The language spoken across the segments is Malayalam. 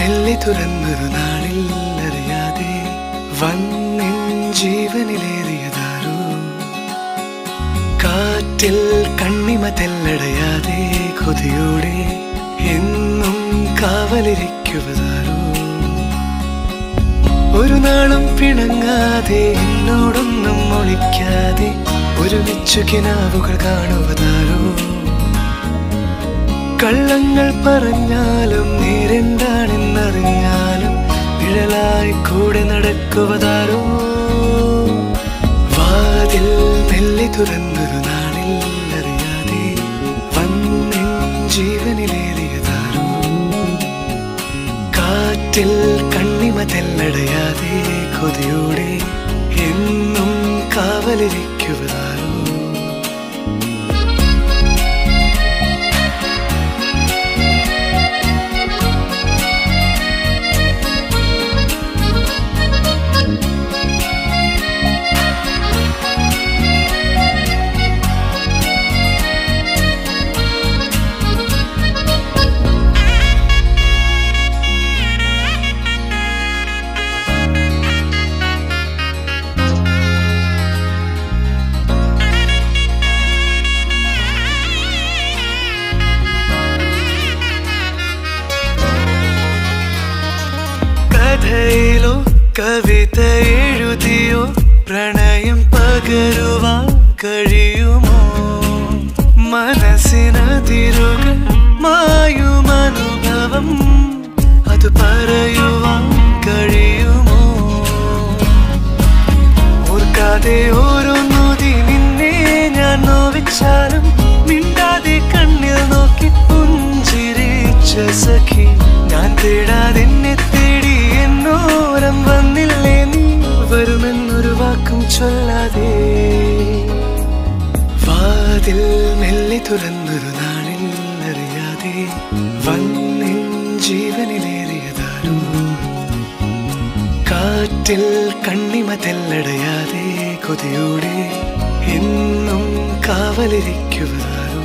മെല്ലെ തുറന്നൊരു നാളിൽ അറിയാതെ വന്നിൻ ജീവനിലേറിയതാരോ കാറ്റിൽ കണ്ണിമ തെല്ലടയാതെ കൊതിയോടെ എന്നും കാവലിരിക്കുവതാരോ ഒരു നാളും പിണങ്ങാതെ എന്നോടൊന്നും ഒളിക്കാതെ ഒരുമിച്ചു കിനാവുകൾ കാണുവതാരോ കള്ളങ്ങൾ പറഞ്ഞാലും നേരെന്താണെന്നറിഞ്ഞാലും നിഴലായി കൂടെ നടക്കുവതാരോ വാതിൽ മെല്ലെ തുറന്നൊരു നാളിൽ അറിയാതെ വന്നിൻ ജീവനിലേറിയതാരോ കാറ്റിൽ കണ്ണിമ തെല്ലടയാതെ കൊതിയോടെ എന്നും കാവലിരിക്കുവതാരോ കഥയിലോ കവിത എഴുതിയോ പ്രണയം പകരുവാൻ കഴിയുമോ മനസ്സിനതിരുകൾ മായുമനുഭവം അത് പറയുവാൻ കഴിയുമോ ഓർക്കാതെ ഓരോ നോതി നിന്നെ ഞാൻ നോവിച്ചാലും മിണ്ടാതെ കണ്ണിൽ നോക്കി പുഞ്ചിരിച്ച സഖി ഞാൻ തേടാതെ എന്നെ തേടി എന്നോരം വന്നില്ലേ നീ വരുമെന്നൊരു വാക്കും ചൊല്ലാതെ വാതിൽ മെല്ലെ തുറന്നൊരു നാളിൽ അറിയാതെ വന്നിൻ ജീവനിലേറിയതാരോ കാറ്റിൽ കണ്ണിമ തെല്ലടയാതെ കൊതിയോടെ എന്നും കാവലിരിക്കുവതാരോ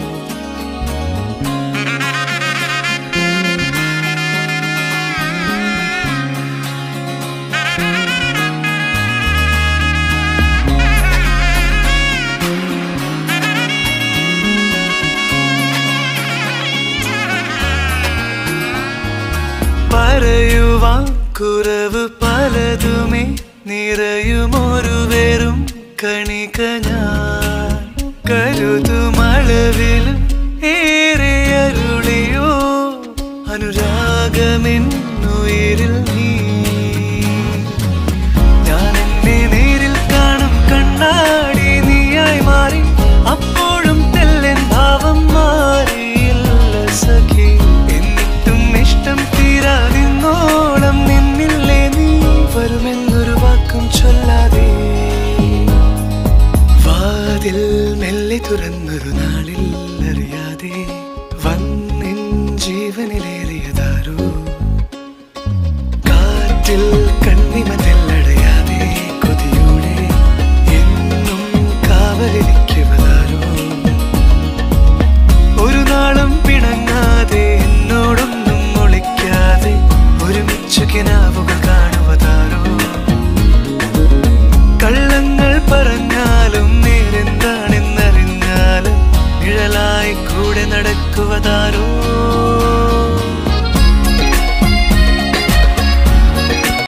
പറയുവാൻ കുറവ് പലതുമേ നിറയുമൊരു വെറും കണിക ഞാൻ കരുതുമളവിലും ഏറെ അരുളിയോ അനുരാഗമെന്നുയിരിൽ നീ ഞാൻ എന്നെ നേരിൽ കാണും കണ്ണാടി നീയായി മാറി അപ്പോഴും തെല്ലൻ ഭാവം മാറിയില്ല സഖി എന്നിട്ടും ഇഷ്ടം തീരാതിന്നോളം നിന്നില്ലേ നീ വരുമെന്നൊരു വാക്കും ചൊല്ലാതെ വാതിൽ മെല്ലെ തുറന്നൊരു നാളിൽ അറിയാതെ വന്നിൻ ജീവനിലേറിയതാരോ കാറ്റിൽ കണ്ണിമ തെല്ലടയാതെ കൊതിയോടെ എന്നും കാവലിരിക്കുവതാരോ ഒരു നാളും പിണങ്ങാതെ എന്നോടൊന്നും ഒളിക്കാതെ ഒരുമിച്ചു കിനാവുകൾ കാണുവതാരോ കള്ളങ്ങൾ പറഞ്ഞാലും നേരെന്താണെന്നറിഞ്ഞാലും നിഴലായി കൂടെ നടക്കുവതാരോ